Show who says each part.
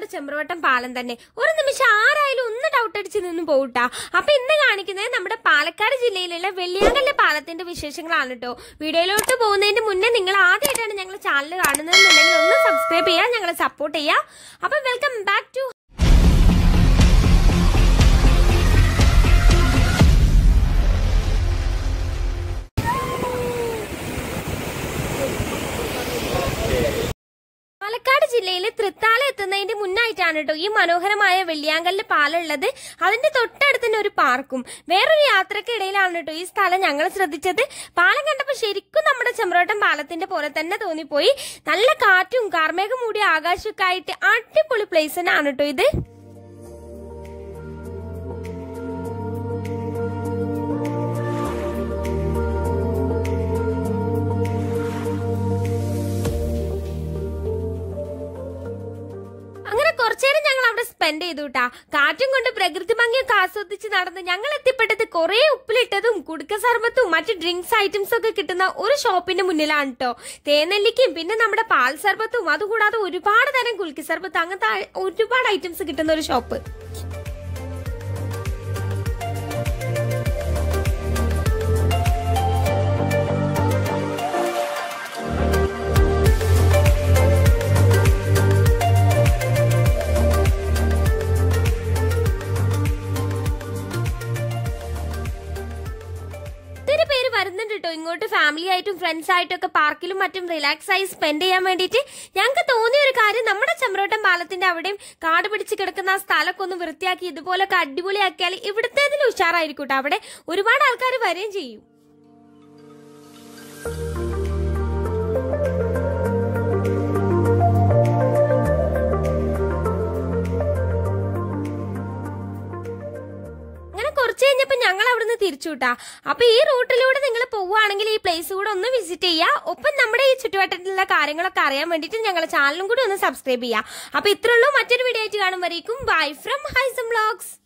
Speaker 1: നമ്മുടെ ചെമ്പ്രവട്ടം പാലം തന്നെ ഒരു നിമിഷം ആരായാലും ഒന്ന് ഡൗട്ട് അടിച്ച് നിന്ന് പോകട്ടാ അപ്പൊ ഇന്ന് കാണിക്കുന്നത് നമ്മുടെ പാലക്കാട് ജില്ലയിലുള്ള വെള്ളിയാങ്കല്ല് പാലത്തിന്റെ വിശേഷങ്ങളാണ് കേട്ടോ വീഡിയോയിലോട്ട് പോകുന്നതിന് മുന്നേ നിങ്ങൾ ആദ്യമായിട്ടാണ് ഞങ്ങൾ ചാനൽ കാണുന്നതെന്നുണ്ടെങ്കിൽ ഒന്ന് സബ്സ്ക്രൈബ് ചെയ്യുക ഞങ്ങളെ സപ്പോർട്ട് ചെയ്യുക അപ്പൊ വെൽക്കം ബാക്ക് ടു പാലക്കാട് ജില്ലയിൽ തൃത്താല എത്തുന്നതിന്റെ മുന്നായിട്ടാണ് കേട്ടോ ഈ മനോഹരമായ വെള്ളിയാങ്കല്ല് പാലം ഉള്ളത് അതിന്റെ തൊട്ടടുത്ത് തന്നെ ഒരു പാർക്കും വേറൊരു യാത്രക്കിടയിലാണ് കേട്ടോ ഈ സ്ഥലം ഞങ്ങൾ ശ്രദ്ധിച്ചത് പാലം കണ്ടപ്പോൾ ശരിക്കും നമ്മുടെ ചെമ്പ്രോട്ടം പാലത്തിന്റെ പോലെ തന്നെ തോന്നിപ്പോയി നല്ല കാറ്റും കാർമേഘം മൂടിയ ആകാശമൊക്കെ ആയിട്ട് അടിപൊളി പ്ലേസ് തന്നെയാണ് കേട്ടോ ഇത് അങ്ങനെ കുറച്ചേരം ഞങ്ങൾ അവിടെ സ്പെൻഡ് ചെയ്തു കേട്ടാ കാറ്റും കൊണ്ട് പ്രകൃതി ഭംഗിയൊക്കെ ആസ്വദിച്ച് നടന്ന് ഞങ്ങൾ എത്തിപ്പെട്ടത് കുറെ ഉപ്പിലിട്ടതും കുടുക്ക സർബത്തും മറ്റു ഡ്രിങ്ക്സ് ഐറ്റംസ് ഒക്കെ കിട്ടുന്ന ഒരു ഷോപ്പിന്റെ മുന്നിലാണ് കേട്ടോ തേനെല്ലിക്കും പിന്നെ നമ്മുടെ പാൽ സർബത്തും അതുകൂടാതെ ഒരുപാട് തരം കുൽക്കി സർബത്ത് അങ്ങനത്തെ ആ- ഒരുപാട് ഐറ്റംസ് കിട്ടുന്ന ഒരു ഷോപ്പ് ഒത്തിരി പേര് വരുന്നുണ്ട് കേട്ടോ ഇങ്ങോട്ട് ഫാമിലി ആയിട്ടും ഫ്രണ്ട്സ് ആയിട്ടും ഒക്കെ പാർക്കിലും മറ്റും റിലാക്സ് ആയി സ്പെൻഡ് ചെയ്യാൻ വേണ്ടിയിട്ട് ഞങ്ങൾക്ക് തോന്നിയ ഒരു കാര്യം നമ്മുടെ ചെമ്പ്രോട്ടം പാലത്തിന്റെ അവിടെയും കാട് പിടിച്ച് കിടക്കുന്ന ആ സ്ഥലമൊക്കെ ഒന്ന് വൃത്തിയാക്കി ഇതുപോലൊക്കെ അടിപൊളിയാക്കിയാൽ ഇവിടുത്തേതിൽ ഉഷാറായിരിക്കും കേട്ടോ അവിടെ ഒരുപാട് ആൾക്കാർ വരികയും ചെയ്യും അങ്ങനെ കുറച്ച് കഴിഞ്ഞപ്പോ ഞങ്ങൾ അവിടുന്ന് തിരിച്ചു വിട്ടാ അപ്പൊ ഈ റൂട്ടിലൂടെ നിങ്ങൾ പോവുകയാണെങ്കിൽ ഈ പ്ലേസ് കൂടെ ഒന്ന് വിസിറ്റ് ചെയ്യുക ഒപ്പം നമ്മുടെ ഈ ചുറ്റുവട്ടത്തിലുള്ള കാര്യങ്ങളൊക്കെ അറിയാൻ വേണ്ടിയിട്ട് ഞങ്ങളുടെ ചാനലും കൂടി ഒന്ന് സബ്സ്ക്രൈബ് ചെയ്യുക അപ്പൊ ഇത്രയുള്ളൂ മറ്റൊരു വീഡിയോ ആയിട്ട് കാണുമ്പോഴേക്കും ബൈ ഫ്രം ഹൈസം വ്ളോഗ്സ്